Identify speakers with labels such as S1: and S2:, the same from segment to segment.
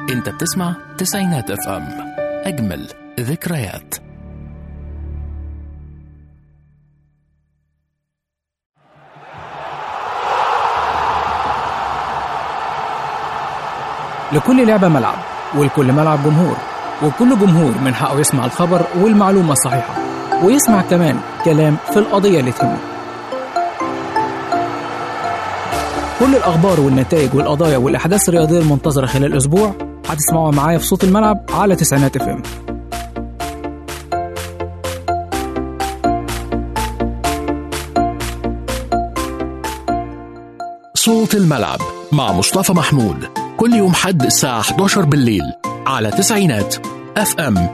S1: انت بتسمع تسعينات اف ام اجمل ذكريات
S2: لكل لعبة ملعب ولكل ملعب جمهور وكل جمهور من حقه يسمع الخبر والمعلومة الصحيحة ويسمع كمان كلام في القضية اللي تهمه كل الأخبار والنتائج والقضايا والأحداث الرياضية المنتظرة خلال الأسبوع هتسمعوها معايا في صوت الملعب على تسعينات اف ام
S1: صوت الملعب مع مصطفى محمود كل يوم حد الساعة 11 بالليل على تسعينات اف ام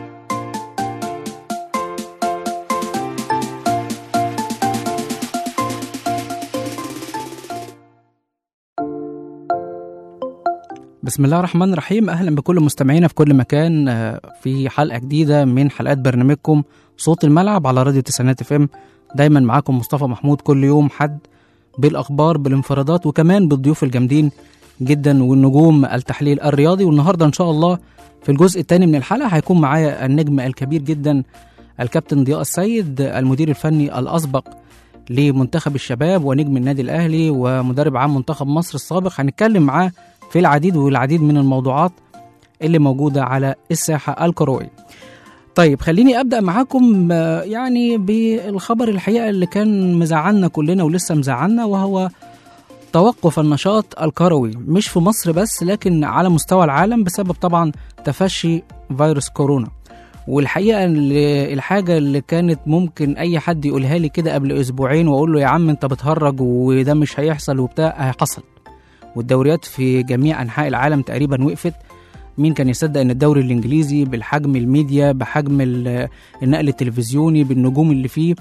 S2: بسم الله الرحمن الرحيم اهلا بكل مستمعينا في كل مكان آه، في حلقه جديده من حلقات برنامجكم صوت الملعب على راديو تسعينات اف ام دايما معاكم مصطفى محمود كل يوم حد بالاخبار بالانفرادات وكمان بالضيوف الجامدين جدا والنجوم التحليل الرياضي والنهارده ان شاء الله في الجزء الثاني من الحلقه هيكون معايا النجم الكبير جدا الكابتن ضياء السيد المدير الفني الاسبق لمنتخب الشباب ونجم النادي الاهلي ومدرب عام منتخب مصر السابق هنتكلم معاه في العديد والعديد من الموضوعات اللي موجودة على الساحة الكروية طيب خليني أبدأ معاكم آه، يعني بالخبر الحقيقة اللي كان مزعلنا كلنا ولسه مزعلنا وهو توقف النشاط الكروي مش في مصر بس لكن على مستوى العالم بسبب طبعا تفشي فيروس كورونا والحقيقة اللي الحاجة اللي كانت ممكن أي حد يقولها لي كده قبل أسبوعين وأقول له يا عم أنت بتهرج وده مش هيحصل وبتاع حصل والدوريات في جميع انحاء العالم تقريبا وقفت مين كان يصدق ان الدوري الانجليزي بالحجم الميديا بحجم ال- النقل التلفزيوني بالنجوم اللي فيه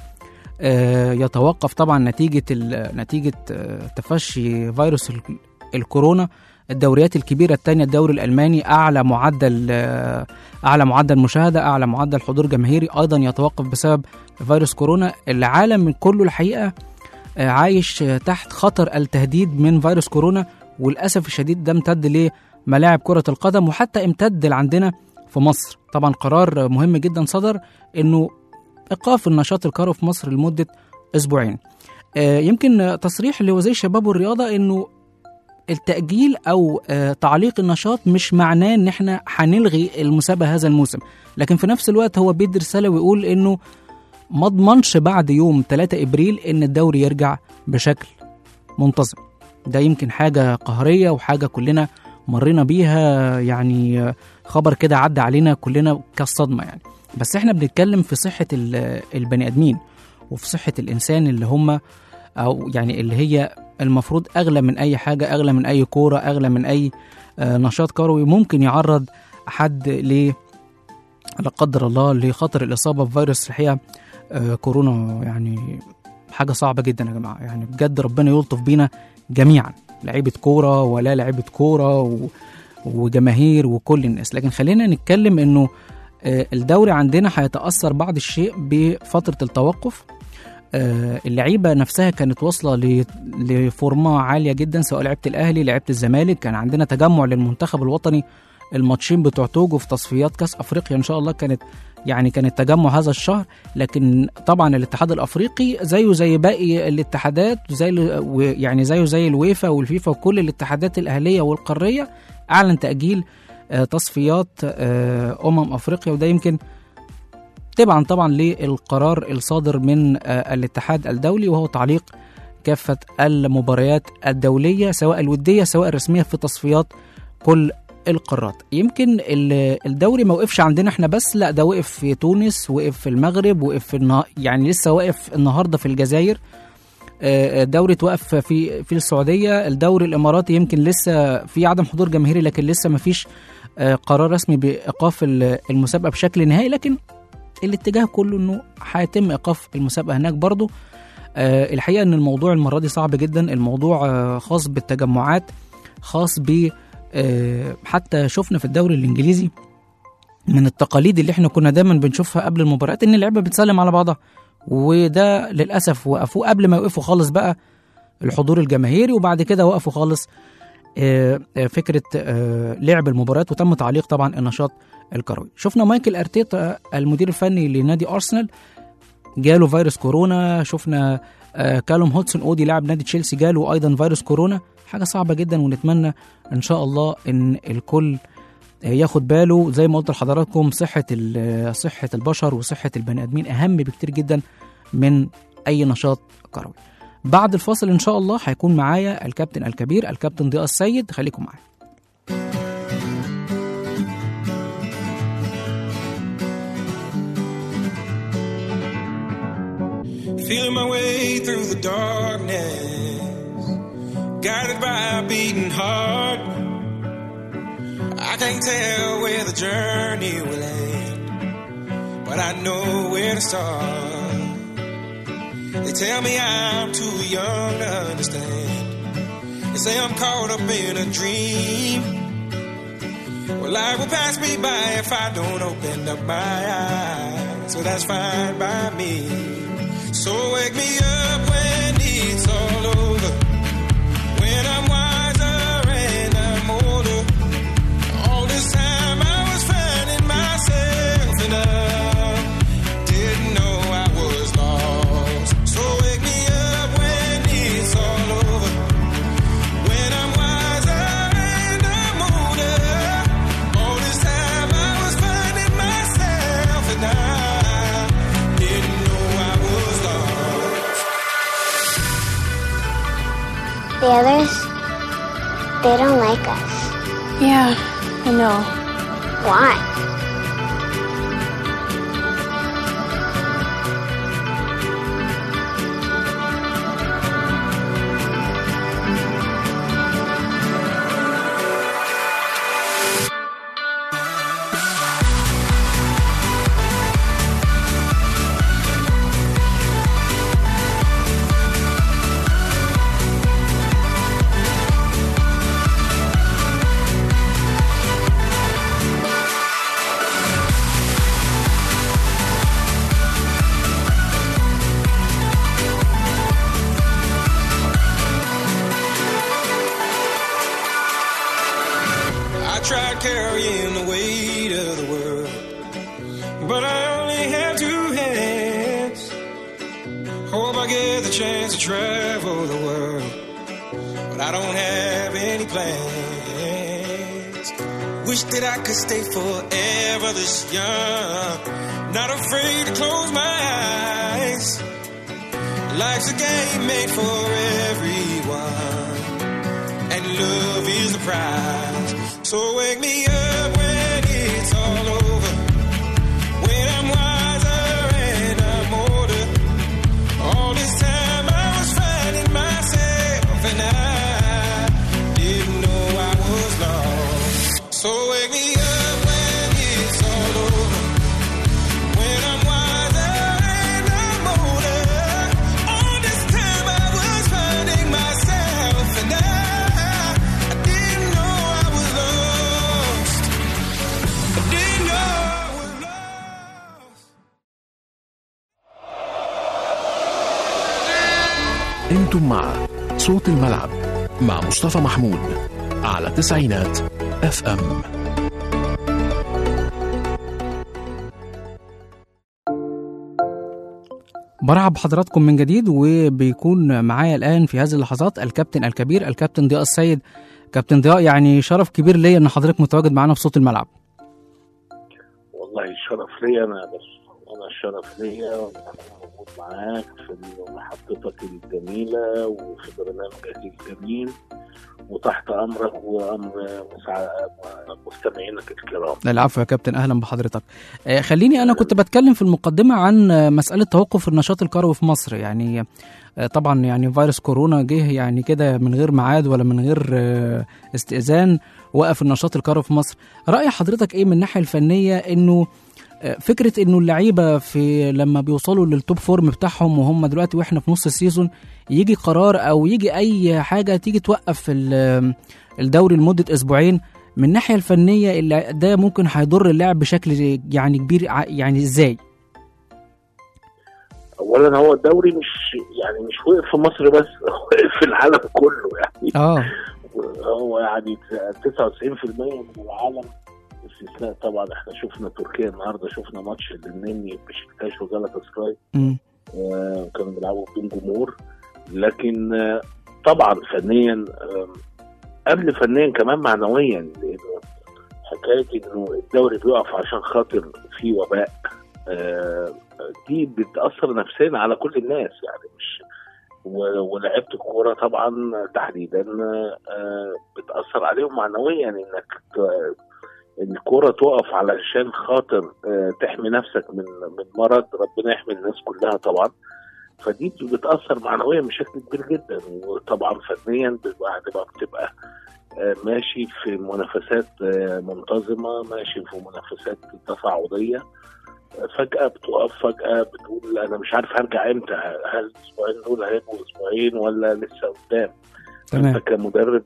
S2: آه، يتوقف طبعا نتيجه ال- نتيجه آه، تفشي فيروس ال- الكورونا الدوريات الكبيره الثانيه الدوري الالماني اعلى معدل آه، اعلى معدل مشاهده اعلى معدل حضور جماهيري ايضا يتوقف بسبب فيروس كورونا العالم من كله الحقيقه آه، عايش آه، تحت خطر التهديد من فيروس كورونا وللاسف الشديد ده امتد لملاعب كره القدم وحتى امتد عندنا في مصر طبعا قرار مهم جدا صدر انه ايقاف النشاط الكروي في مصر لمده اسبوعين آه، يمكن آه، تصريح لوزير الشباب والرياضه انه التأجيل أو آه، تعليق النشاط مش معناه إن إحنا هنلغي المسابقة هذا الموسم، لكن في نفس الوقت هو بيدي رسالة ويقول إنه ما اضمنش بعد يوم 3 ابريل ان الدوري يرجع بشكل منتظم ده يمكن حاجه قهريه وحاجه كلنا مرينا بيها يعني خبر كده عدى علينا كلنا كالصدمه يعني بس احنا بنتكلم في صحه ال- البني ادمين وفي صحه الانسان اللي هم او يعني اللي هي المفروض اغلى من اي حاجه اغلى من اي كوره اغلى من اي آه، نشاط كروي ممكن يعرض حد ل لا قدر الله لخطر الاصابه بفيروس الحقيقه آه، كورونا يعني حاجة صعبة جدا يا جماعة يعني بجد ربنا يلطف بينا جميعا لعيبة كورة ولا لعيبة كورة و... وجماهير وكل الناس لكن خلينا نتكلم انه آه، الدوري عندنا هيتأثر بعض الشيء بفترة التوقف آه، اللعيبة نفسها كانت واصلة ل- لفورمة عالية جدا سواء لعيبة الأهلي لعيبة الزمالك كان عندنا تجمع للمنتخب الوطني الماتشين بتوع توجو في تصفيات كاس افريقيا ان شاء الله كانت يعني كان التجمع هذا الشهر لكن طبعا الاتحاد الافريقي زيه زي باقي الاتحادات زي ال- و- يعني زيه زي الويفا والفيفا وكل الاتحادات الاهليه والقاريه اعلن تاجيل آه، تصفيات آه، امم افريقيا وده يمكن تبعا طبعا للقرار الصادر من آه، الاتحاد الدولي وهو تعليق كافه المباريات الدوليه سواء الوديه سواء الرسميه في تصفيات كل القارات يمكن ال- الدوري ما وقفش عندنا احنا بس لا ده وقف في تونس وقف في المغرب وقف في النها... يعني لسه واقف النهارده في الجزائر آه، الدوري توقف في في السعوديه الدوري الاماراتي يمكن لسه في عدم حضور جماهيري لكن لسه ما فيش آه، قرار رسمي بايقاف ال- المسابقه بشكل نهائي لكن الاتجاه كله انه هيتم ايقاف المسابقه هناك برضو آه، الحقيقه ان الموضوع المره دي صعب جدا الموضوع آه، خاص بالتجمعات خاص ب آه، حتى شفنا في الدوري الانجليزي من التقاليد اللي احنا كنا دايما بنشوفها قبل المباريات ان اللعيبه بتسلم على بعضها وده للاسف وقفوه قبل ما يوقفوا خالص بقى الحضور الجماهيري وبعد كده وقفوا خالص آه، آه، فكره آه، لعب المباريات وتم تعليق طبعا النشاط الكروي شفنا مايكل ارتيتا المدير الفني لنادي ارسنال جاله فيروس كورونا شفنا آه، كالوم هودسون اودي لاعب نادي تشيلسي جاله ايضا فيروس كورونا حاجه صعبه جدا ونتمنى ان شاء الله ان الكل آه، ياخد باله زي ما قلت لحضراتكم صحه ال- صحه البشر وصحه البني ادمين اهم بكتير جدا من اي نشاط كروي بعد الفاصل ان شاء الله هيكون معايا الكابتن الكبير الكابتن ضياء السيد خليكم معايا
S3: Feeling my way through the darkness, guided by a beating heart. I can't tell where the journey will end, but I know where to start. They tell me I'm too young to understand. They say I'm caught up in a dream. Well, life will pass me by if I don't open up my eyes. So that's fine by me. So wake me up when it's all over. When I'm wiser and I'm older. All this time I was finding myself and I didn't know I was lost. So wake me up when it's all over. When I'm wiser and I'm older. All this time I was finding myself and I didn't know I was lost.
S4: The others, they don't like us.
S5: Yeah, I know.
S4: Why?
S3: I tried carrying the weight of the world, but I only have two hands. Hope I get the chance to travel the world, but I don't have any plans. Wish that I could stay forever this young, not afraid to close my eyes. Life's a game made for everyone and love is the prize. So wake me up when it's all over. When I'm wiser and I'm older. All this time I was finding myself and I didn't know I was lost. So wake me up when it's all over. When I'm wiser and I'm older. All this time I was finding myself and I, I didn't know I was lost. I didn't know I was lost.
S1: انتم مع صوت الملعب مع مصطفى محمود على تسعينات اف ام
S2: برحب بحضراتكم من جديد وبيكون معايا الان في هذه اللحظات الكابتن الكبير الكابتن ضياء السيد كابتن ضياء يعني شرف كبير ليا ان حضرتك متواجد معانا في صوت الملعب
S6: والله الشرف ليا انا بس انا الشرف ليا وإن انا موجود معاك في محطتك الجميله وفي برنامجك الجميل وتحت امرك وامر مسع- مستمعينك الكرام
S2: العفو يا كابتن اهلا بحضرتك آه، خليني انا كنت بتكلم في المقدمه عن آه، مساله توقف النشاط الكروي في مصر يعني آه، طبعا يعني فيروس كورونا جه يعني كده من غير ميعاد ولا من غير آه، استئذان وقف النشاط الكروي في مصر راي حضرتك ايه من الناحيه الفنيه انه آه، فكره انه اللعيبه في لما بيوصلوا للتوب فورم بتاعهم وهم دلوقتي واحنا في نص السيزون يجي قرار او يجي اي حاجه تيجي توقف ال- الدوري لمده اسبوعين من الناحيه الفنيه اللي ده ممكن هيضر اللاعب بشكل يعني كبير ع- يعني ازاي؟
S6: اولا هو الدوري مش يعني مش وقف في مصر بس وقف في العالم كله يعني
S2: اه
S6: هو يعني 99% من العالم استثناء طبعا احنا شفنا تركيا النهارده شفنا ماتش النني بشكتاش وجالاتا سراي
S2: مم.
S6: آه، كانوا بيلعبوا بدون جمهور لكن آه، طبعا فنيا آه، قبل فنيا كمان معنويا لانه حكايه انه الدوري بيقف عشان خاطر في وباء آه، دي بتاثر نفسيا على كل الناس يعني مش و- ولعيبه الكوره طبعا تحديدا آه، بتاثر عليهم معنويا انك ت- الكوره تقف علشان خاطر آه، تحمي نفسك من من مرض ربنا يحمي الناس كلها طبعا فدي بتاثر معنويا بشكل كبير جدا وطبعا فنيا بعد ما بتبقى آه، ماشي في منافسات آه، منتظمه ماشي في منافسات تصاعديه آه، فجاه بتقف فجاه بتقول انا مش عارف هرجع امتى هل الاسبوعين دول هيبقوا اسبوعين ولا لسه قدام
S2: تمام
S6: انت كمدرب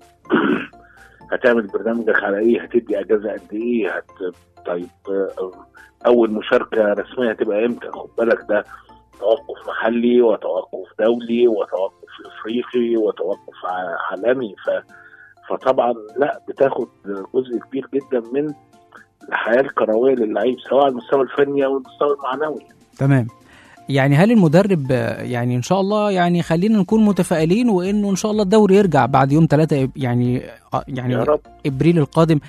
S6: هتعمل برنامجك على ايه هتدي اجازه قد ايه هت... طيب آه، اول مشاركه رسميه هتبقى امتى خد بالك ده توقف محلي وتوقف دولي وتوقف افريقي وتوقف ع- عالمي ف... فطبعا لا بتاخد جزء كبير جدا من الحياه الكرويه للعيب سواء على المستوى الفني او المستوى المعنوي
S2: تمام يعني هل المدرب آه، يعني ان شاء الله يعني خلينا نكون متفائلين وانه ان شاء الله الدوري يرجع بعد يوم ثلاثة يعني آه، يعني
S6: يا رب
S2: ابريل القادم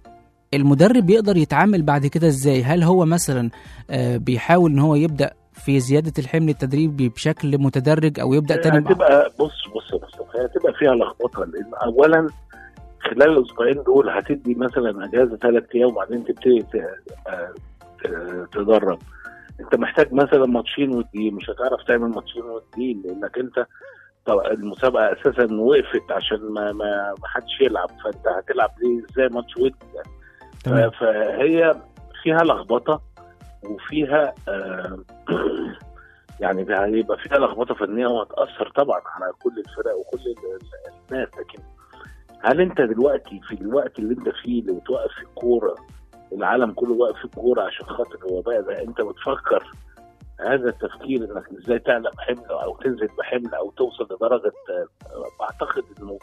S2: المدرب يقدر يتعامل بعد كده ازاي هل هو مثلا آه، بيحاول ان هو يبدا في زياده الحمل التدريبي بشكل متدرج او يبدا تاني بقى-
S6: هتبقى بص بص يا مصطفى هي هتبقى فيها لخبطه لان اولا خلال الاسبوعين دول هتدي مثلا اجازه ثلاث ايام وبعدين تبتدي ت- آه، ت- تدرب انت محتاج مثلا ماتشين وديين مش هتعرف تعمل ماتشين وديين لانك انت طب المسابقه اساسا وقفت عشان ما ما ما حدش يلعب فانت هتلعب ليه ازاي ماتش ودي يعني
S2: تمام
S6: ف- فهي فيها لخبطه وفيها آه، يعني ده هيبقى فيها لخبطه فنيه وهتاثر طبعا على كل الفرق وكل ال- ال- الناس لكن هل انت دلوقتي في الوقت اللي انت فيه اللي بتوقف في الكوره العالم كله واقف في الكوره عشان خاطر الوباء ده انت بتفكر هذا التفكير انك ازاي تعلم حمل او تنزل بحمل او توصل لدرجه آه، بعتقد انه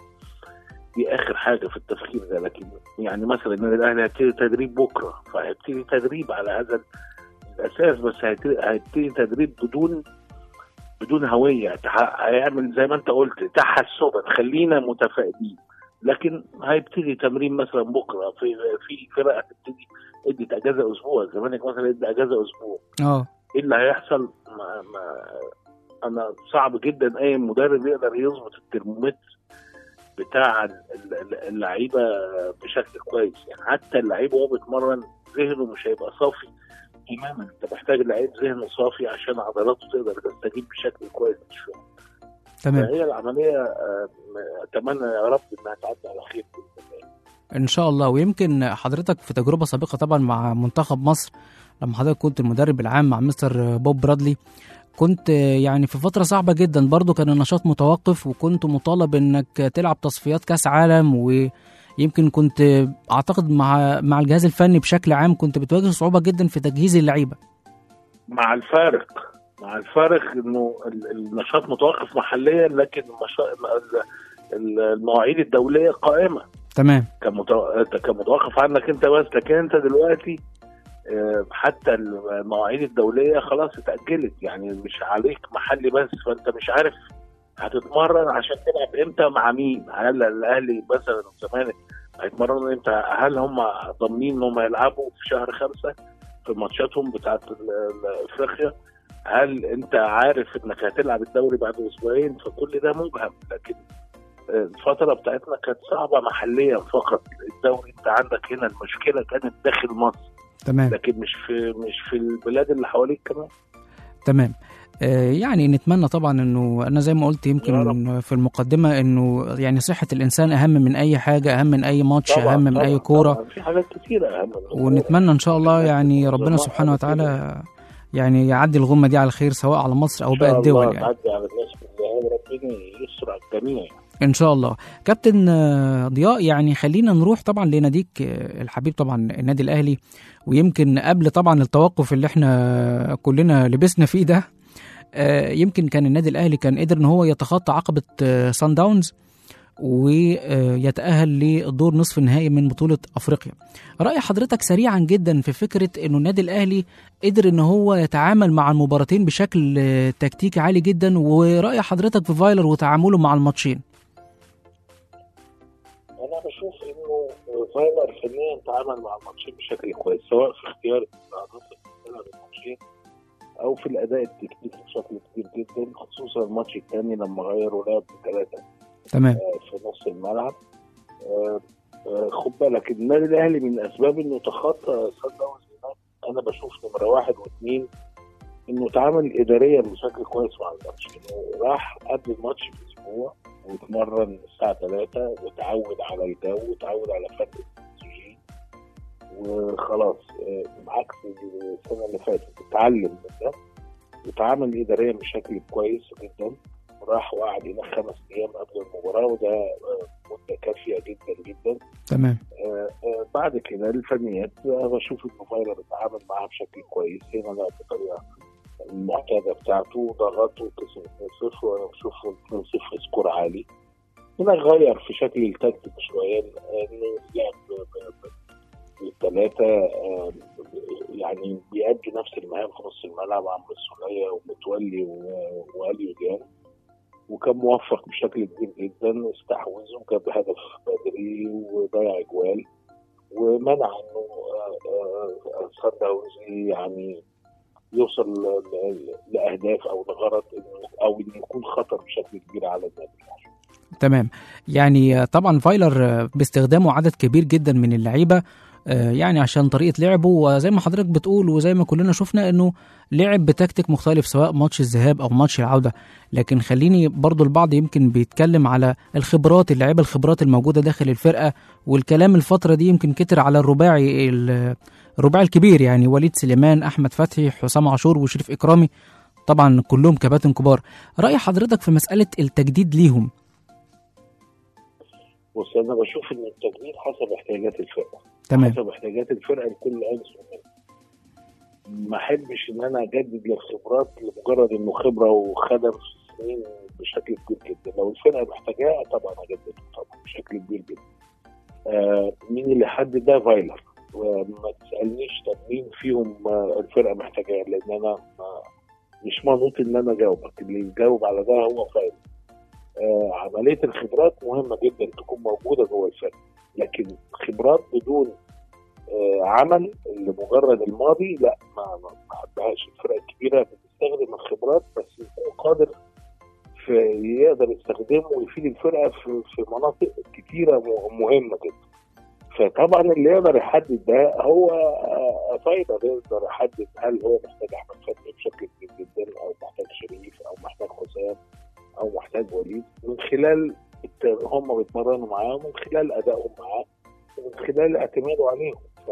S6: دي اخر حاجه في التفكير ده لكن يعني مثلا النادي الاهلي هيبتدي تدريب بكره فهيبتدي تدريب على هذا الاساس بس هيبتدي هيبتدي تدريب بدون بدون هويه تح- هيعمل زي ما انت قلت تحسبا خلينا متفائلين لكن هيبتدي تمرين مثلا بكره في في فرق هتبتدي ادت اجازه اسبوع الزمالك مثلا ادى اجازه اسبوع
S2: اه
S6: ايه اللي هيحصل ما ما انا صعب جدا اي مدرب يقدر يظبط الترمومتر بتاع ال- ال- اللعيبه بشكل كويس يعني حتى اللعيب وهو بيتمرن ذهنه مش هيبقى صافي تماما انت محتاج لعيب ذهنه صافي عشان عضلاته تقدر تستجيب بشكل كويس للشغل
S2: تمام
S6: فهي العمليه آه، م- اتمنى يا رب انها تعدي على خير باذن الله
S2: ان شاء الله ويمكن حضرتك في تجربه سابقه طبعا مع منتخب مصر لما حضرتك كنت المدرب العام مع مستر بوب برادلي كنت يعني في فتره صعبه جدا برضو كان النشاط متوقف وكنت مطالب انك تلعب تصفيات كاس عالم ويمكن كنت اعتقد مع مع الجهاز الفني بشكل عام كنت بتواجه صعوبه جدا في تجهيز اللعيبه
S6: مع الفارق مع الفارق انه ال- النشاط متوقف محليا لكن المشا- ال- ال- المواعيد الدوليه قائمه
S2: تمام
S6: كمتو- كمتوقف عنك انت بس لكن انت دلوقتي آه، حتى المواعيد الدوليه خلاص اتاجلت يعني مش عليك محلي بس فانت مش عارف هتتمرن عشان تلعب امتى مع مين هل الاهلي مثلا والزمالك هيتمرنوا امتى هل هم ضامنين ان هم يلعبوا في شهر خمسة في ماتشاتهم بتاعت ال- ال- افريقيا هل انت عارف انك هتلعب الدوري بعد اسبوعين فكل ده مبهم لكن آه، الفترة بتاعتنا كانت صعبة محليا فقط الدوري انت عندك هنا المشكلة كانت داخل مصر
S2: تمام
S6: لكن مش في مش في البلاد اللي حواليك كمان
S2: تمام آه، يعني نتمنى طبعا انه انا زي ما قلت
S6: يا
S2: يمكن في المقدمه انه يعني صحه الانسان اهم من اي حاجه اهم من اي ماتش اهم من اي كوره
S6: طبعاً في حاجات كتيرة اهم من الكورة.
S2: ونتمنى ان شاء الله يعني ربنا
S6: زمان
S2: سبحانه
S6: حاجات كتيرة.
S2: وتعالى يعني يعدي الغمه دي على خير سواء على مصر او
S6: إن شاء
S2: باقي الدول
S6: الله
S2: يعني
S6: تعدي على الناس كلها وربنا يستر على الجميع
S2: ان شاء الله كابتن آه، ضياء يعني خلينا نروح طبعا لناديك آه، الحبيب طبعا النادي الاهلي ويمكن قبل طبعا التوقف اللي احنا كلنا لبسنا فيه ده آه، يمكن كان النادي الاهلي كان قدر ان هو يتخطى عقبه آه، سان داونز ويتأهل لدور نصف النهائي من بطولة أفريقيا رأي حضرتك سريعا جدا في فكرة أنه النادي الأهلي قدر أن هو يتعامل مع المباراتين بشكل آه، تكتيكي عالي جدا ورأي حضرتك في فايلر وتعامله مع الماتشين
S6: انا بشوف انه فايلر فنيا تعامل مع الماتشين بشكل كويس سواء في اختيار العناصر اللي بتلعب الماتشين او في الاداء التكتيكي بشكل كبير جدا خصوصا الماتش الثاني لما غير ولعب بثلاثه
S2: تمام
S6: في نص الملعب آه، آه، خد بالك النادي الاهلي من اسباب انه تخطى سان داونز هناك انا بشوف نمره واحد واثنين انه تعامل اداريا بشكل كويس مع الماتش انه راح قبل الماتش باسبوع واتمرن الساعه 3 وتعود على الجو وتعود على فرق الاكسجين وخلاص آه، عكس السنه اللي فاتت اتعلم من ده وتعامل اداريا بشكل كويس جدا راح وقعد هناك خمس ايام قبل المباراه وده آه، مده كافيه جدا جدا
S2: تمام
S6: آه، آه، بعد كده الفنيات آه، بشوف انه فايلر اتعامل معاها بشكل كويس هنا لعب بطريقه المعتاده بتاعته ضغط وكسب 2-0 وانا بشوف 2-0 سكور عالي هنا غير في شكل التكتيك شويه انه لعب بالثلاثه يعني بيأدوا نفس المهام في نص الملعب عمرو السوليه ومتولي و- والي وديان وكان موفق بشكل كبير جدا استحوذ وجاب هدف بدري وضيع اجوال ومنع انه سان داونز يعني يوصل ل- ل- لاهداف او لغرض إنه- او انه يكون خطر بشكل كبير على النادي الأهلي.
S2: تمام يعني آه، طبعا فايلر آه، باستخدامه عدد كبير جدا من اللعيبه آه، يعني عشان طريقه لعبه وزي ما حضرتك بتقول وزي ما كلنا شفنا انه لعب بتكتيك مختلف سواء ماتش الذهاب او ماتش العوده لكن خليني برضو البعض يمكن بيتكلم على الخبرات اللعيبه الخبرات الموجوده داخل الفرقه والكلام الفتره دي يمكن كتر على الرباعي ال- الرباعي الكبير يعني وليد سليمان احمد فتحي حسام عاشور وشريف اكرامي طبعا كلهم كباتن كبار راي حضرتك في مساله التجديد ليهم
S6: بص انا بشوف ان التجديد حسب احتياجات الفرقه
S2: تمام
S6: حسب احتياجات الفرقه لكل عنصر منهم. ما احبش ان انا اجدد للخبرات لمجرد انه خبره وخدم في السنين بشكل كبير جدا لو الفرقه محتاجاها طبعا اجدده طبعا بشكل كبير جدا آه مين اللي حدد ده فايلر وما تسالنيش طب مين فيهم آه، الفرقه محتاجاه لان انا ما مش منوط ان انا اجاوبك اللي يجاوب على ده هو فايلر آه عمليه الخبرات مهمه جدا تكون موجوده جوه الفرقه لكن خبرات بدون آه، عمل لمجرد الماضي لا ما ما ما بحبهاش الفرق الكبيره بتستخدم الخبرات بس هو قادر في يقدر يستخدمه ويفيد الفرقه في, في مناطق كتيره م- مهمه جدا فطبعا اللي يقدر يحدد ده هو آه، فايدر يقدر يحدد هل هو محتاج احمد فتحي بشكل كبير جدا او محتاج شريف او محتاج حسام او محتاج وليد من خلال الت- هم بيتمرنوا معاه ومن خلال ادائهم معاه ومن خلال اعتماده عليهم ف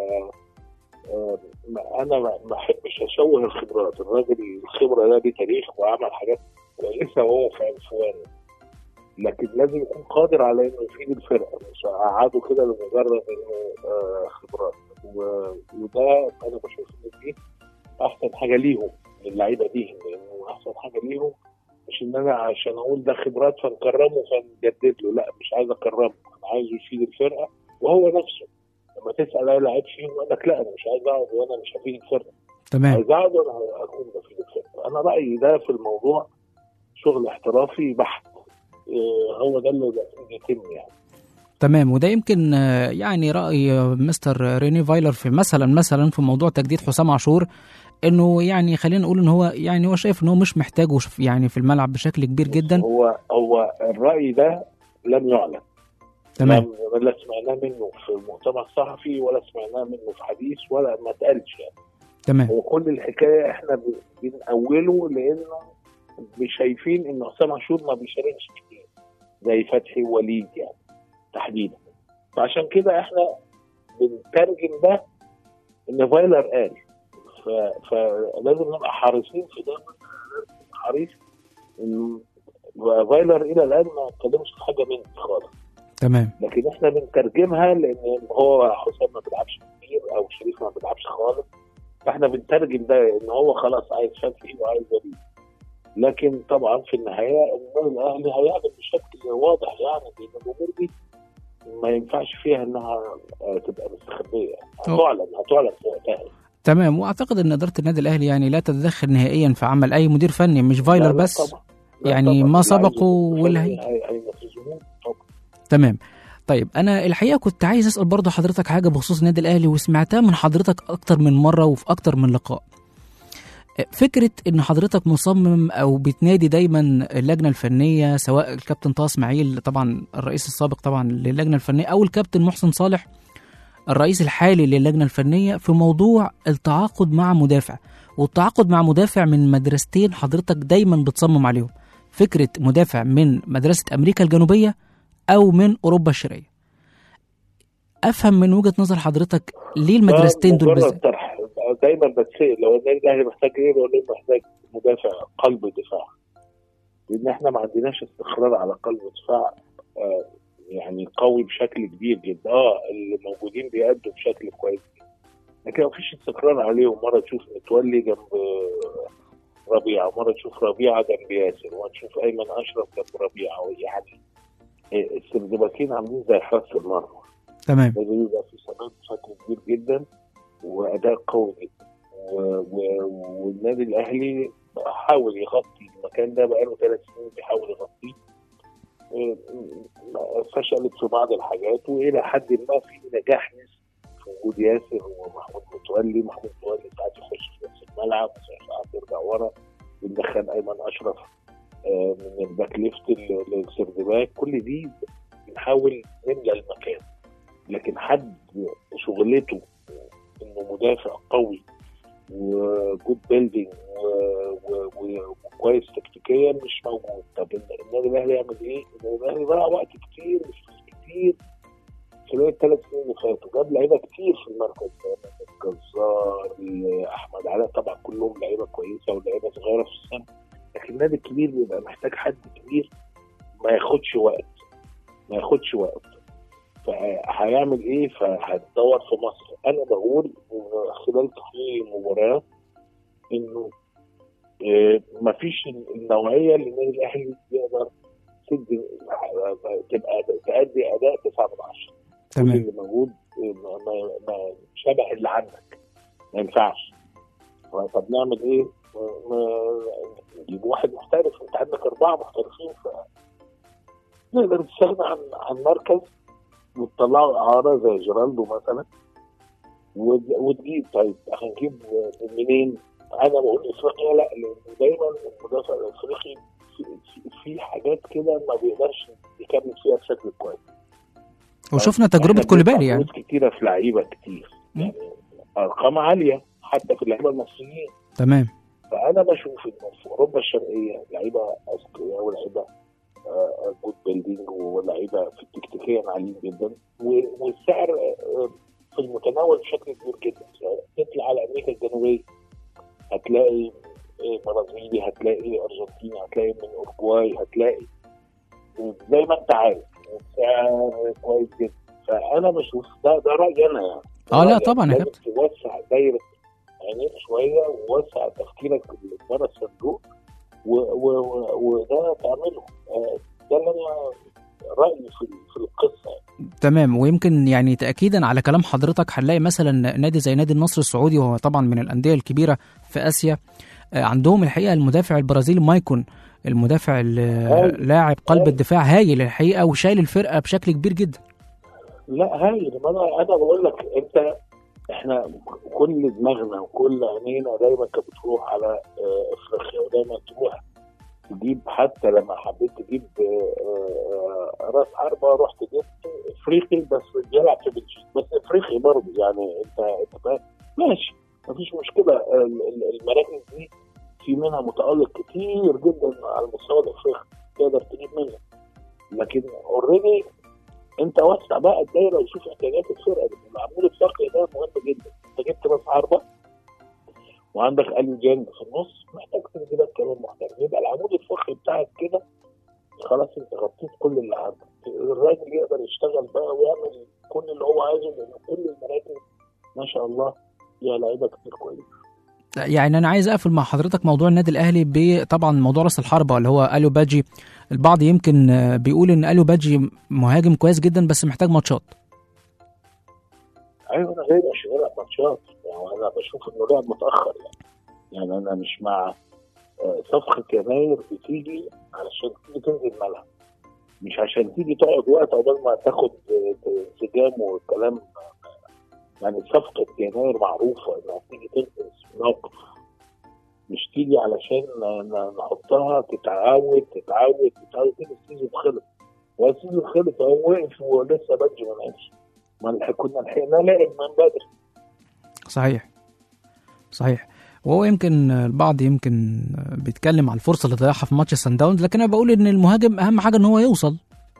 S6: آه، ما- انا ما ما احبش اشوه الخبرات الراجل الخبره ده ليه تاريخ وعمل حاجات كويسه وهو في عنفوان لكن لازم يكون قادر على انه يفيد الفرقه مش اقعده كده لمجرد انه آه، خبرات و- وده انا بشوف ان دي احسن حاجه ليهم اللعيبه دي لانه احسن حاجه ليهم مش ان انا عشان اقول ده خبرات فنكرمه فنجدد له لا مش عايز اكرمه انا عايزه يفيد الفرقه وهو نفسه لما تسال اي لعيب فيهم يقول لك لا انا مش عايز اقعد وانا مش هفيد الفرقه
S2: تمام
S6: عايز اقعد وانا اكون بفيد الفرقه انا رايي ده في الموضوع شغل احترافي بحت إيه، هو ده اللي المفروض يتم يعني
S2: تمام وده يمكن آه، يعني رأي آه، مستر ريني فايلر في مثلا مثلا في موضوع تجديد حسام عاشور انه يعني خلينا نقول ان هو يعني هو شايف ان هو مش محتاجه في- يعني في الملعب بشكل كبير جدا
S6: هو هو الراي ده لم يعلن
S2: تمام
S6: لم- لا سمعناه منه في المؤتمر الصحفي ولا سمعناه منه في حديث ولا ما اتقالش يعني
S2: تمام
S6: هو كل الحكايه احنا ب- بنأوله لانه مش شايفين ان حسام عاشور ما بيشاركش كتير زي فتحي ووليد يعني تحديدا فعشان كده احنا بنترجم ده ان فايلر قال ف- فلازم نبقى حريصين في ده لازم نبقى حريص ان فايلر الى الان ما اتكلمش في حاجه منه خالص
S2: تمام
S6: لكن احنا بنترجمها لان هو حسام ما بيلعبش كتير او شريف ما بيلعبش خالص فاحنا بنترجم ده ان هو خلاص عايز فتحي وعايز وليد لكن طبعا في النهايه النادي الاهلي هيعمل بشكل واضح يعني لان الامور دي ما ينفعش فيها انها آه، تبقى مستخبيه هتعلن هتعلن في وقتها
S2: تمام واعتقد ان اداره النادي الاهلي يعني لا تتدخل نهائيا في عمل اي مدير فني مش فايلر
S6: لا، لا
S2: بس
S6: طبعا. لا
S2: يعني
S6: طبعا.
S2: ما
S6: لا،
S2: سبقوا
S6: عايزين-
S2: واللي
S6: هي- هي- هينفذوه طبعا
S2: تمام طيب انا الحقيقه كنت عايز اسال برضه حضرتك حاجه بخصوص النادي الاهلي وسمعتها من حضرتك اكتر من مره وفي اكتر من لقاء فكره ان حضرتك مصمم او بتنادي دايما اللجنه الفنيه سواء الكابتن طه اسماعيل طبعا الرئيس السابق طبعا للجنه الفنيه او الكابتن محسن صالح الرئيس الحالي للجنه الفنيه في موضوع التعاقد مع مدافع والتعاقد مع مدافع من مدرستين حضرتك دايما بتصمم عليهم فكره مدافع من مدرسه امريكا الجنوبيه او من اوروبا الشرقيه افهم من وجهه نظر حضرتك ليه المدرستين دول
S6: مجرد
S2: بالذات
S6: طرح دايما بتسال لو النادي الاهلي محتاج ايه بقول له محتاج مدافع قلب دفاع لان احنا ما عندناش استقرار على قلب دفاع آه، يعني قوي بشكل كبير جدا اه اللي موجودين بيأدوا بشكل كويس جدا لكن ما فيش استقرار عليهم مره تشوف متولي جنب آه، ربيعه مره تشوف ربيعه جنب ياسر وتشوف ايمن اشرف جنب ربيعه يعني آه، السردباكين عاملين زي حراسه المرمى
S2: تمام
S6: لازم يبقى في ثبات بشكل كبير جدا واداء قوي جدا و- و- والنادي الاهلي حاول يغطي المكان ده بقاله ثلاث سنين بيحاول يغطيه إيه، فشلت في بعض الحاجات والى حد ما في نجاح نسبي في وجود ياسر ومحمود متولي محمود متولي ساعات يخش في نص الملعب ساعات يرجع ورا بندخل ايمن اشرف آه، من الباك ليفت لل- للسردباك كل دي بنحاول نملى المكان لكن حد شغلته انه مدافع قوي وجود بيلدينج وكويس تكتيكيا مش موجود طب النادي الاهلي يعمل ايه؟ النادي الاهلي ضيع وقت كتير مش فلوس كتير خلال الثلاث سنين اللي فاتوا جاب لعيبه كتير في المركز ده الجزار احمد علاء طبعا كلهم لعيبه كويسه ولعيبه صغيره في السن لكن النادي الكبير بيبقى محتاج حد كبير ما ياخدش وقت ما ياخدش وقت فهيعمل ايه فهتدور في مصر انا بقول إن خلال تحليل المباراه انه آه، مفيش النوعيه اللي النادي الاهلي يقدر تدي تبقى تأدي اداء 9 من 10 كل
S2: تمام
S6: اللي موجود آه، ما, ما, ما شبه اللي عندك ما ينفعش طب نعمل ايه؟ ما- نجيب واحد محترف انت عندك اربعه محترفين ف نقدر نستغنى عن عن مركز وتطلعوا اعاره زي جيرالدو مثلا وت- وتجيب طيب هنجيب منين؟ انا بقول افريقيا لا لان دايما المدافع الافريقي في, في, في حاجات كده ما بيقدرش يكمل فيها بشكل كويس
S2: وشفنا تجربه
S6: إحنا
S2: كوليبالي
S6: بندفع
S2: يعني
S6: فلوس كتيره في لعيبه كتير يعني ارقام عاليه حتى في اللعيبه المصريين
S2: تمام
S6: فانا بشوف انه في اوروبا الشرقيه لعيبه اذكياء ولعيبه آه، جود بيلدينج ولعيبه في التكتيكيا عاليين جدا و- والسعر آه، في المتناول بشكل كبير جدا تطلع على امريكا الجنوبيه هتلاقي آه، برازيلي هتلاقي ارجنتيني هتلاقي من اورجواي هتلاقي زي ما انت عارف سعر كويس جدا فانا بشوف ده ده رايي انا يعني
S2: اه لا
S6: رأيي
S2: طبعا يا
S6: لازم
S2: كابتن
S6: توسع دايره عينيك شويه ووسع تفكيرك بره الصندوق و- و- و- وده تعمله آه، ده اللي انا رايي في في القصه
S2: تمام ويمكن يعني تاكيدا على كلام حضرتك هنلاقي مثلا نادي زي نادي النصر السعودي وهو طبعا من الانديه الكبيره في اسيا آه، عندهم الحقيقه المدافع البرازيلي مايكون المدافع ال-
S6: هايل.
S2: لاعب قلب
S6: هايل.
S2: الدفاع هايل الحقيقه وشايل الفرقه بشكل كبير جدا
S6: لا هايل ما انا انا بقول لك انت احنا كل دماغنا وكل عينينا دايما كانت بتروح على آه، افريقيا ودايما تروح تجيب حتى لما حبيت تجيب آه، آه، راس حربه رحت جبت افريقي بس بيلعب في بلجيكا بس افريقي برضه يعني انت انت فاهم ماشي مفيش مشكله ال- ال- المراكز دي في منها متالق كتير جدا على المستوى الافريقي تقدر تجيب منها لكن اوريدي انت وسع بقى الدايره وشوف احتياجات الفرقه دي العمود الفقري ده مهم جدا انت جبت راس حربه وعندك اليو جانج في النص محتاج تنزيلات كمان محترم يبقى العمود الفقري بتاعك كده خلاص انت غطيت كل اللي عندك الراجل يقدر يشتغل بقى ويعمل كل اللي هو عايزه لان كل المراكز ما شاء الله فيها لعيبه كتير كويسه
S2: يعني انا عايز اقفل مع حضرتك موضوع النادي الاهلي بطبعا موضوع راس الحربه اللي هو اليو باجي البعض يمكن آه، بيقول ان اليو باجي مهاجم كويس جدا بس محتاج ماتشات
S6: ايوه انا غير عشان يلعب ماتشات يعني انا بشوف انه لعب متاخر يعني يعني انا مش مع آه، صفقه يناير بتيجي علشان تيجي تنزل ملعب مش عشان تيجي تقعد وقت عقبال ما تاخد آه، انسجام والكلام يعني صفقه يناير معروفه انها تيجي تنقذ موقف مش تيجي علشان ن- نحطها تتعود تتعود تتعود كده السيزون خلص هو السيزون خلص هو وقف ولسه بدري ما لعبش ما لحق- كنا لحقنا لعب من بدري
S2: صحيح صحيح وهو يمكن البعض يمكن بيتكلم على الفرصه اللي ضيعها في ماتش سان داونز لكن انا بقول ان المهاجم اهم حاجه ان هو يوصل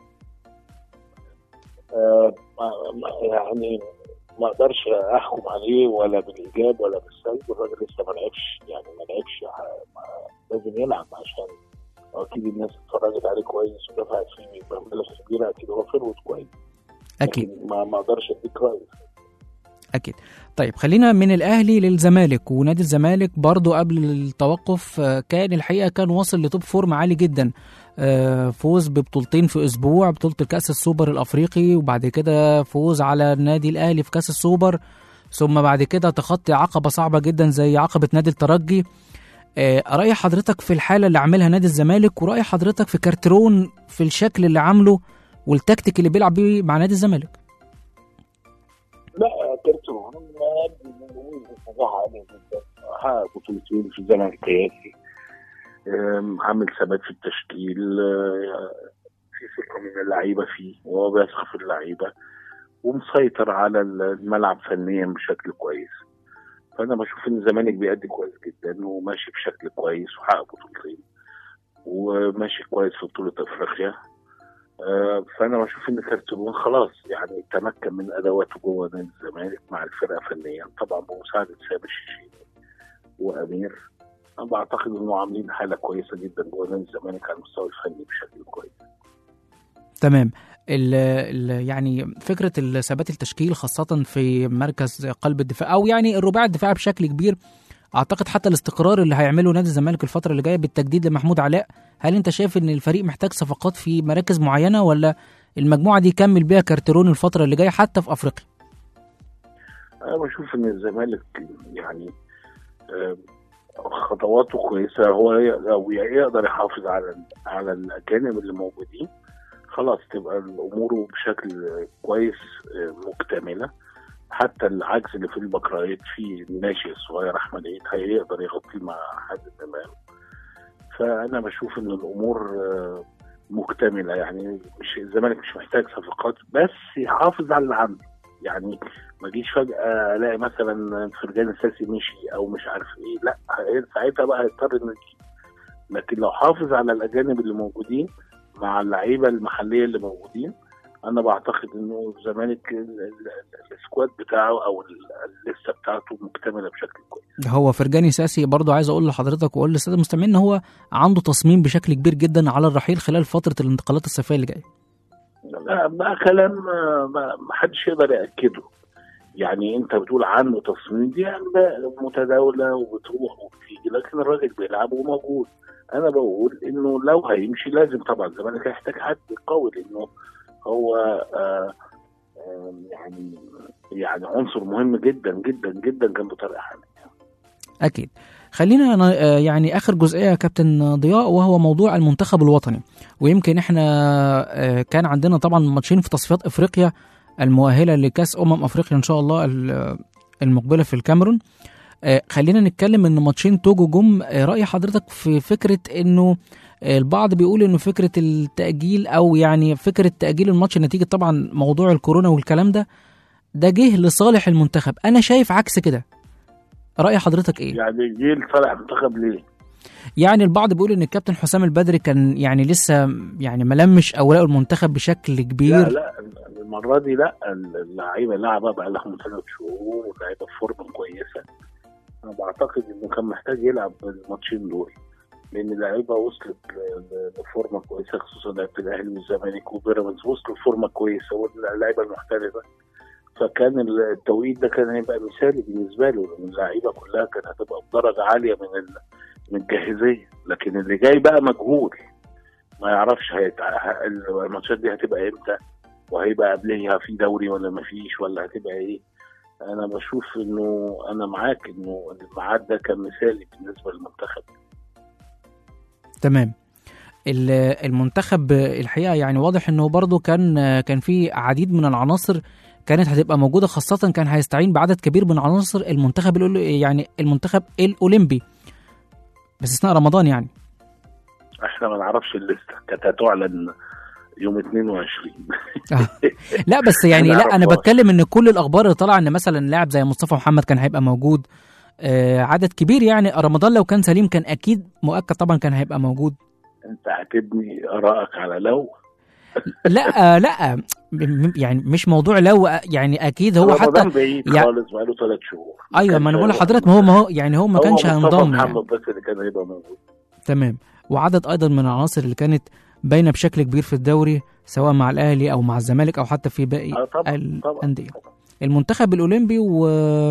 S6: آه ما- ما- يعني ما اقدرش احكم عليه ولا بالايجاب ولا بالسلب الراجل لسه ما لعبش يعني ما لعبش ع- ما- لازم يلعب عشان اكيد الناس اتفرجت عليه كويس ودفعت فيه مبالغ كبيره اكيد هو فيرود كويس
S2: اكيد
S6: لكن ما ما اقدرش اديك راي
S2: اكيد طيب خلينا من الاهلي للزمالك ونادي الزمالك برضو قبل التوقف آه، كان الحقيقه كان واصل لتوب فورم عالي جدا آه، فوز ببطولتين في اسبوع بطوله الكاس السوبر الافريقي وبعد كده فوز على النادي الاهلي في كاس السوبر ثم بعد كده تخطي عقبه صعبه جدا زي عقبه نادي الترجي آه، راي حضرتك في الحاله اللي عاملها نادي الزمالك وراي حضرتك في كارترون في الشكل اللي عامله والتكتيك اللي بيلعب بيه مع نادي الزمالك
S6: لا كرتون نجاح عالي جدا حقق بطولتين في الزمن القياسي أم، عامل ثبات في التشكيل أه، في ثقه من اللعيبه فيه وهو بيثق في اللعيبه ومسيطر على الملعب فنيا بشكل كويس فانا بشوف ان الزمالك بيأدي كويس جدا وماشي بشكل كويس وحقق بطولتين وماشي كويس في بطوله افريقيا آه، فانا بشوف ان كارتون خلاص يعني تمكن من ادواته جوه نادي الزمالك مع الفرقه فنيا طبعا بمساعده سامي الشيشيني وامير انا بعتقد انه عاملين حاله كويسه جدا جوه نادي الزمالك على المستوى الفني بشكل كويس
S2: تمام ال ال يعني فكره ال- ثبات التشكيل خاصه في مركز قلب الدفاع او يعني الرباعي الدفاعي بشكل كبير اعتقد حتى الاستقرار اللي هيعمله نادي الزمالك الفتره اللي جايه بالتجديد لمحمود علاء هل انت شايف ان الفريق محتاج صفقات في مراكز معينه ولا المجموعه دي يكمل بيها كارترون الفتره اللي جايه حتى في افريقيا
S6: انا بشوف ان الزمالك يعني آه، خطواته كويسه هو ي- لو يقدر يحافظ على على الاجانب اللي موجودين خلاص تبقى الامور بشكل كويس آه، مكتمله حتى العجز اللي في البكرايات في الناشئ الصغير احمد عيد هيقدر يغطيه مع حازم امام فانا بشوف ان الامور آه، مكتمله يعني مش الزمالك مش محتاج صفقات بس يحافظ على اللي عنده يعني ما اجيش فجاه الاقي مثلا فرجان الساسي مشي او مش عارف ايه لا ساعتها بقى هيضطر انه يجيب لكن لو حافظ على الاجانب اللي موجودين مع اللعيبه المحليه اللي موجودين انا بعتقد انه الزمالك ال- ال- السكواد بتاعه او ال- اللسته بتاعته مكتمله بشكل كويس
S2: هو فرجاني ساسي برضو عايز اقول لحضرتك واقول للساده المستمعين ان هو عنده تصميم بشكل كبير جدا على الرحيل خلال فتره الانتقالات الصيفيه اللي جايه
S6: لا بقى كلام آه، ما ما حدش يقدر ياكده يعني انت بتقول عنه تصميم دي أنباء متداوله وبتروح وبتيجي لكن الراجل بيلعب وموجود انا بقول انه لو هيمشي لازم طبعا الزمالك هيحتاج حد قوي لانه هو آه آه يعني يعني عنصر مهم جدا جدا جدا جنب طارق حامد
S2: اكيد خلينا ن- آه، يعني اخر جزئيه يا كابتن ضياء وهو موضوع المنتخب الوطني ويمكن احنا آه، كان عندنا طبعا ماتشين في تصفيات افريقيا المؤهله لكاس امم افريقيا ان شاء الله ال- المقبله في الكاميرون آه، خلينا نتكلم ان ماتشين توجو جم آه، راي حضرتك في فكره انه آه، البعض بيقول انه فكره التاجيل او يعني فكره تاجيل الماتش نتيجه طبعا موضوع الكورونا والكلام ده ده جه لصالح المنتخب انا شايف عكس كده راي حضرتك ايه
S6: يعني جيل صالح منتخب ليه؟
S2: يعني البعض بيقول ان الكابتن حسام البدري كان يعني لسه يعني ملمش اوراق المنتخب بشكل
S6: لا
S2: كبير
S6: لا المره دي لا اللعيبه لعبه بقى لهم ثلاث شهور واللعيبه في فورمه كويسه انا بعتقد انه كان محتاج يلعب الماتشين دول لان اللعيبه وصلت ل- ل- لفورمه كويسه خصوصا لعيبه الاهلي والزمالك وبيراميدز وصلوا لفورمه كويسه واللعيبه المحترفه فكان التوقيت ده كان هيبقى مثالي بالنسبه له لان اللعيبه كلها كانت هتبقى بدرجه عاليه من ال- من الجاهزيه لكن اللي جاي بقى مجهول ما يعرفش هيت... ه- الماتشات دي هتبقى امتى وهيبقى قبلها في دوري ولا ما فيش ولا هتبقى ايه انا بشوف انه انا معاك انه الميعاد ده كان مثالي بالنسبه للمنتخب
S2: تمام ال- المنتخب الحقيقه يعني واضح انه برضه كان كان في عديد من العناصر كانت هتبقى موجوده خاصه كان هيستعين بعدد كبير من عناصر المنتخب الأول- يعني المنتخب الاولمبي باستثناء رمضان يعني
S6: احنا ما نعرفش الليسته كانت هتعلن يوم 22
S2: لا بس يعني لا انا
S6: نعرفهاش.
S2: بتكلم ان كل الاخبار اللي طالعه ان مثلا لاعب زي مصطفى محمد كان هيبقى موجود آه عدد كبير يعني رمضان لو كان سليم كان اكيد مؤكد طبعا كان هيبقى موجود
S6: انت هتبني ارائك على لو
S2: لا آه لا م- م- يعني مش موضوع لو آه، يعني اكيد هو حتى
S6: رمضان بعيد
S2: يع-
S6: خالص بقاله ثلاث شهور
S2: ايوه ما انا بقول لحضرتك ما هو ما هو يعني هو ما كانش
S6: هو مصطفى
S2: هينضم يعني.
S6: محمد بس اللي كان هيبقى موجود
S2: تمام وعدد ايضا من العناصر اللي كانت باينه بشكل كبير في الدوري سواء مع الاهلي او مع الزمالك او حتى في باقي
S6: اه طبعا طبعا
S2: الانديه
S6: طبعا.
S2: المنتخب الاولمبي و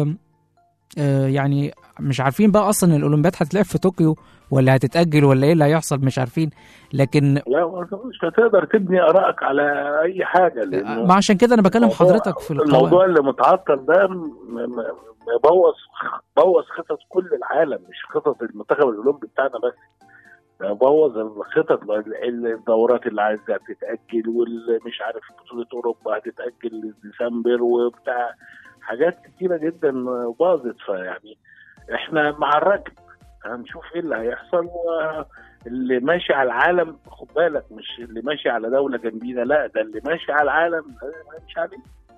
S2: آه، يعني مش عارفين بقى اصلا الاولمبياد هتتلعب في طوكيو ولا هتتاجل ولا ايه اللي هيحصل مش عارفين لكن
S6: لا مش هتقدر تبني ارائك على اي حاجه لانه
S2: ما عشان كده انا بكلم
S6: الموضوع-
S2: حضرتك في
S6: الموضوع
S2: القواعد
S6: اللي متعطل ده م- م- مبوظ بوظ خطط كل العالم مش خطط المنتخب الاولمبي بتاعنا بس ده بوظ الخطط ال- الدورات اللي عايزه تتاجل والمش عارف بطوله اوروبا هتتاجل لديسمبر وبتاع حاجات كتيره جدا باظت فيعني احنا مع الركب هنشوف ايه اللي هيحصل واللي ماشي على العالم خد بالك مش اللي ماشي على دوله جنبينا لا ده اللي ماشي على العالم مش عليه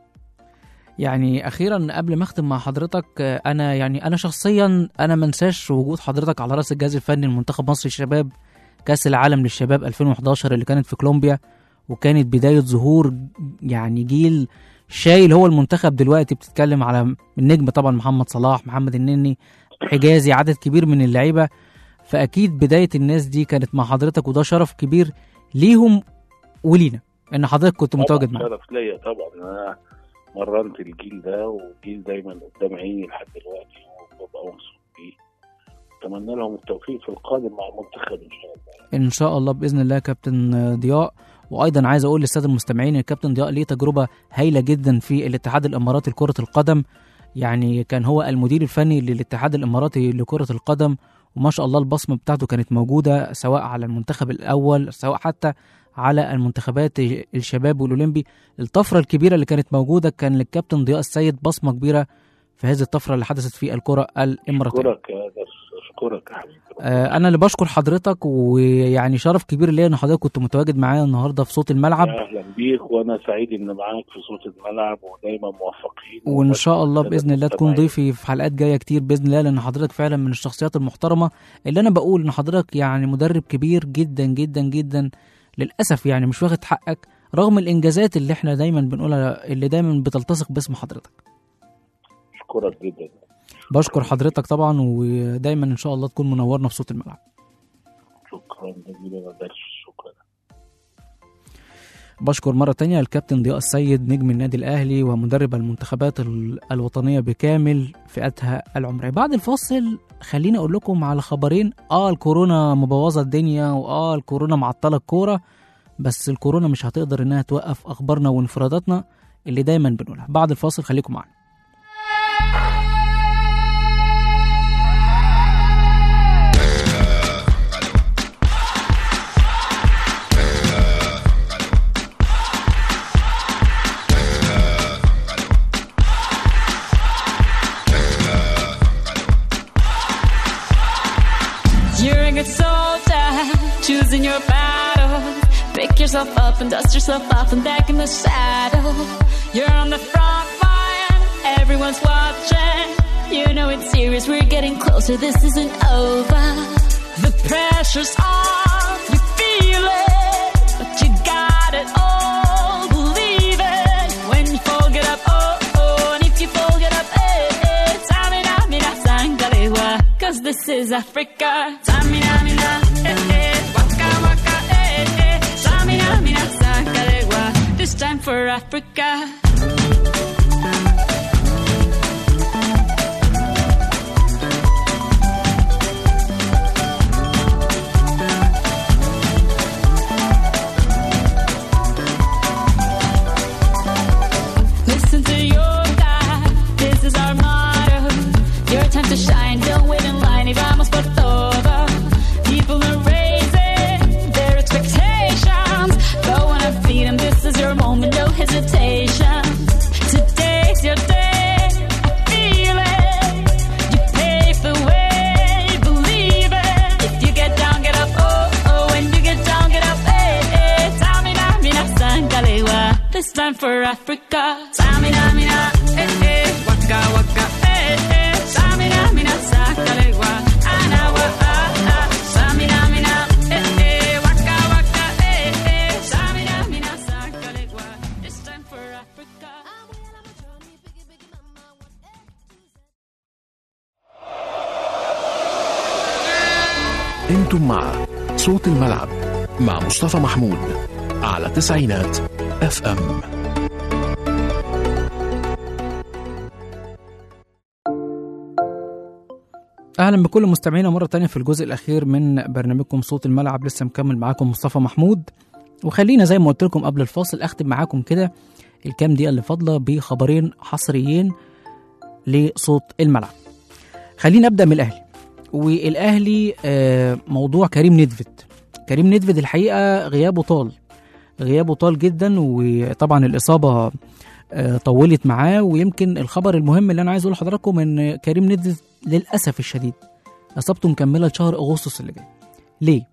S2: يعني اخيرا قبل ما اختم مع حضرتك آه، انا يعني انا شخصيا انا ما انساش وجود حضرتك على راس الجهاز الفني لمنتخب مصر الشباب كاس العالم للشباب 2011 اللي كانت في كولومبيا وكانت بدايه ظهور يعني جيل شايل هو المنتخب دلوقتي بتتكلم على النجم طبعا محمد صلاح محمد النني حجازي عدد كبير من اللعيبه فاكيد بدايه الناس دي كانت مع حضرتك وده شرف كبير ليهم ولينا ان حضرتك كنت متواجد
S6: طبعاً
S2: معانا
S6: شرف ليا طبعا انا مرنت الجيل ده والجيل دايما قدام عيني لحد دلوقتي وببقى مبسوط بيه اتمنى لهم التوفيق في القادم مع المنتخب ان شاء الله
S2: ان شاء الله باذن الله يا كابتن ضياء وايضا عايز اقول للساده المستمعين ان الكابتن ضياء ليه تجربه هايله جدا في الاتحاد الاماراتي لكره القدم يعني كان هو المدير الفني للاتحاد الاماراتي لكره القدم وما شاء الله البصمه بتاعته كانت موجوده سواء على المنتخب الاول سواء حتى على المنتخبات الشباب والاولمبي الطفره الكبيره اللي كانت موجوده كان للكابتن ضياء السيد بصمه كبيره في هذه الطفره اللي حدثت في الكره الاماراتيه
S6: اشكرك يا درس اشكرك يا حبيبي
S2: آه، انا اللي بشكر حضرتك ويعني شرف كبير ليا ان حضرتك كنت متواجد معايا النهارده في صوت الملعب
S6: اهلا بيك وانا سعيد ان معاك في صوت الملعب ودايما موفقين
S2: وان شاء الله
S6: وبشكر
S2: باذن الله تكون
S6: المستمعين.
S2: ضيفي في حلقات جايه كتير باذن الله لان حضرتك فعلا من الشخصيات المحترمه اللي انا بقول ان حضرتك يعني مدرب كبير جدا جدا جدا للاسف يعني مش واخد حقك رغم الانجازات اللي احنا دايما بنقولها اللي دايما بتلتصق باسم حضرتك
S6: اشكرك جدا
S2: بشكر حضرتك طبعا ودايما ان شاء الله تكون منورنا في صوت الملعب
S6: شكرا جزيلا يا درس شكرا
S2: بشكر مرة تانية الكابتن ضياء السيد نجم النادي الأهلي ومدرب المنتخبات ال- الوطنية بكامل فئاتها العمرية بعد الفاصل خليني أقول لكم على خبرين آه الكورونا مبوظة الدنيا وآه الكورونا معطلة الكورة بس الكورونا مش هتقدر إنها توقف أخبارنا وانفراداتنا اللي دايما بنقولها بعد الفاصل خليكم معانا
S7: You're a good soldier, choosing your battle. Pick yourself up and dust yourself off and back in the saddle. You're on the front line, everyone's watching. You know it's serious, we're getting closer, this isn't over. The pressure's on, you feel it, but you got it all, believe it. When you fall, get up, oh, oh, and if you fall, get up, eh, eh. Tamina, mina, sangalewa, cause this is Africa. Tamina, mina, eh, eh, waka, waka, eh, eh. Tamina, mina, sangalewa, this time for Africa. hesitation. Today's your day. I feel it. You pave the way, believe it. If you get down, get up. Oh, oh, when you get down, get up. Hey, hey. Tamina, mina, sangalewa. This time for Africa. Tamina, mina, hey, hey. Waka, waka, hey, hey. Tamina, mina, sangalewa. Anawa, ah, ah. Tamina, mina, hey, hey. Waka, waka, hey, hey. Tamina, mina, sangalewa. This time for Africa.
S1: انتم مع صوت الملعب مع مصطفى محمود على تسعينات اف ام
S2: اهلا بكل مستمعينا مره تانية في الجزء الاخير من برنامجكم صوت الملعب لسه مكمل معاكم مصطفى محمود وخلينا زي ما قلت لكم قبل الفاصل اختم معاكم كده الكام دقيقه اللي فاضله بخبرين حصريين لصوت الملعب خلينا ابدا من الاهلي والاهلي آه، موضوع كريم ندفد كريم ندفد الحقيقه غيابه طال غيابه طال جدا وطبعا الاصابه آه، طولت معاه ويمكن الخبر المهم اللي انا عايز اقول لحضراتكم ان كريم ندفد للاسف الشديد اصابته مكمله لشهر اغسطس اللي جاي ليه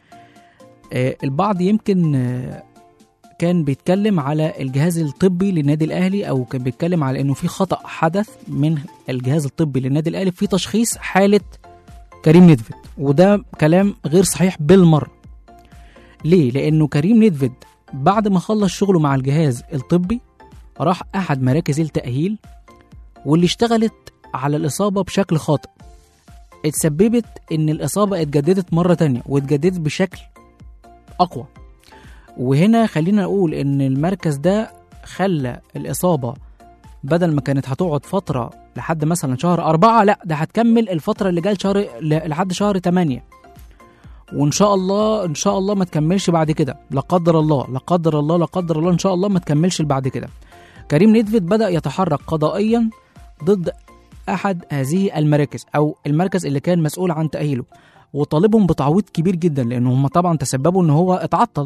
S2: آه، البعض يمكن آه، كان بيتكلم على الجهاز الطبي للنادي الاهلي او كان بيتكلم على انه في خطا حدث من الجهاز الطبي للنادي الاهلي في تشخيص حاله كريم ندفد وده كلام غير صحيح بالمره ليه لانه كريم ندفد بعد ما خلص شغله مع الجهاز الطبي راح احد مراكز التاهيل واللي اشتغلت على الاصابه بشكل خاطئ اتسببت ان الاصابه اتجددت مره تانية واتجددت بشكل اقوى وهنا خلينا نقول ان المركز ده خلى الاصابه بدل ما كانت هتقعد فتره لحد مثلا شهر أربعة لا ده هتكمل الفترة اللي جايه شهر ل- لحد شهر تمانية وإن شاء الله إن شاء الله ما تكملش بعد كده لا قدر الله لا قدر الله لا قدر الله إن شاء الله ما تكملش بعد كده كريم ندفد بدأ يتحرك قضائيا ضد أحد هذه المراكز أو المركز اللي كان مسؤول عن تأهيله وطالبهم بتعويض كبير جدا لأن هم طبعا تسببوا إن هو اتعطل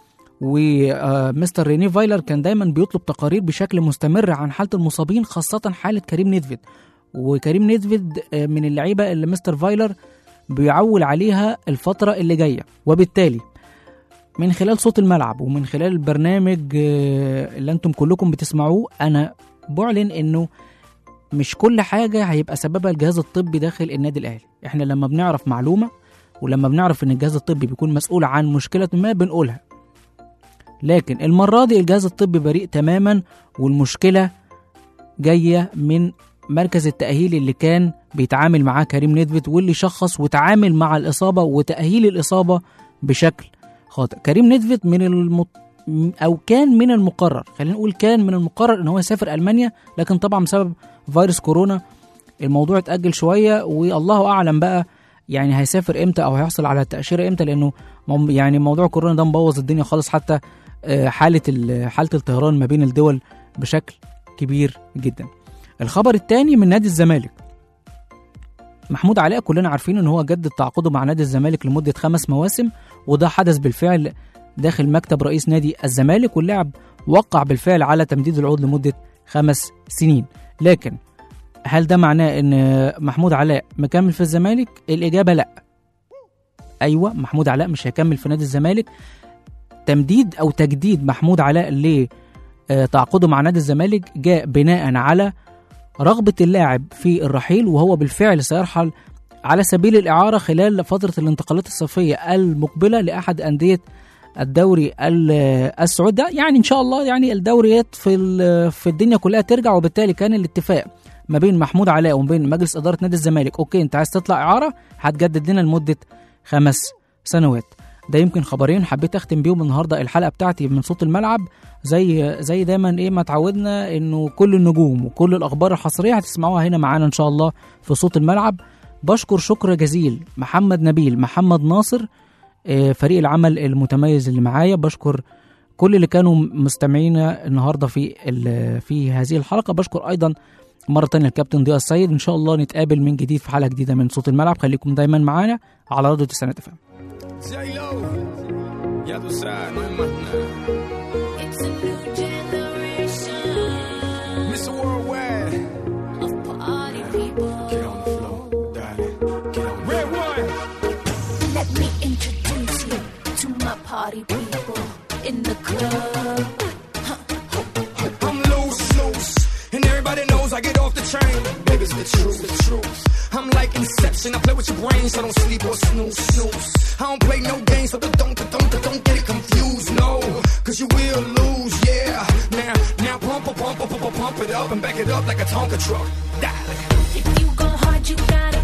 S2: ومستر ريني فايلر كان دايما بيطلب تقارير بشكل مستمر عن حاله المصابين خاصه حاله كريم ندفد وكريم ندفد آه، من اللعيبه اللي مستر فايلر بيعول عليها الفتره اللي جايه وبالتالي من خلال صوت الملعب ومن خلال البرنامج آه، اللي انتم كلكم بتسمعوه انا بعلن انه مش كل حاجه هيبقى سببها الجهاز الطبي داخل النادي الاهلي احنا لما بنعرف معلومه ولما بنعرف ان الجهاز الطبي بيكون مسؤول عن مشكله ما بنقولها لكن المرة دي الجهاز الطبي بريء تماما والمشكلة جاية من مركز التأهيل اللي كان بيتعامل معاه كريم ندفت واللي شخص وتعامل مع الإصابة وتأهيل الإصابة بشكل خاطئ كريم ندفت من المط... أو كان من المقرر خلينا نقول كان من المقرر إن هو يسافر ألمانيا لكن طبعا بسبب فيروس كورونا الموضوع اتأجل شوية والله أعلم بقى يعني هيسافر امتى او هيحصل على التأشيرة امتى لانه مم- يعني موضوع كورونا ده مبوظ الدنيا خالص حتى آه، حالة ال- حالة الطيران ما بين الدول بشكل كبير جدا. الخبر الثاني من نادي الزمالك. محمود علاء كلنا عارفين ان هو جدد تعاقده مع نادي الزمالك لمدة خمس مواسم وده حدث بالفعل داخل مكتب رئيس نادي الزمالك واللاعب وقع بالفعل على تمديد العقد لمدة خمس سنين لكن هل ده معناه ان محمود علاء مكمل في الزمالك؟ الإجابة لا. أيوه محمود علاء مش هيكمل في نادي الزمالك تمديد او تجديد محمود علاء لتعاقده مع نادي الزمالك جاء بناء على رغبه اللاعب في الرحيل وهو بالفعل سيرحل على سبيل الاعاره خلال فتره الانتقالات الصيفيه المقبله لاحد انديه الدوري ال- السعودي ده يعني ان شاء الله يعني الدوريات في ال- في الدنيا كلها ترجع وبالتالي كان الاتفاق ما بين محمود علاء وما بين مجلس اداره نادي الزمالك اوكي انت عايز تطلع اعاره هتجدد لنا لمده خمس سنوات ده يمكن خبرين حبيت اختم بيهم النهارده الحلقه بتاعتي من صوت الملعب زي زي دايما ايه ما اتعودنا انه كل النجوم وكل الاخبار الحصريه هتسمعوها هنا معانا ان شاء الله في صوت الملعب بشكر شكر جزيل محمد نبيل محمد ناصر آه، فريق العمل المتميز اللي معايا بشكر كل اللي كانوا مستمعينا النهارده في ال- في هذه الحلقه بشكر ايضا مرة تانية الكابتن ضياء السيد إن شاء الله نتقابل من جديد في حلقة جديدة من صوت الملعب خليكم دايما معانا على راديو تسعينات فهم
S3: J-Lo, ya tú sabes, no hay más nada.
S7: It's a new generation.
S8: the truth, the truth. I'm like Inception, I play with your brain, so don't sleep or snooze, snooze. I don't play no games, so don't, don't, don't, don't get it confused, no. Cause you will lose, yeah. Now, now pump, pump, pump, pump, pump it up and back it up like a Tonka truck. Dale.
S9: If you go hard, you gotta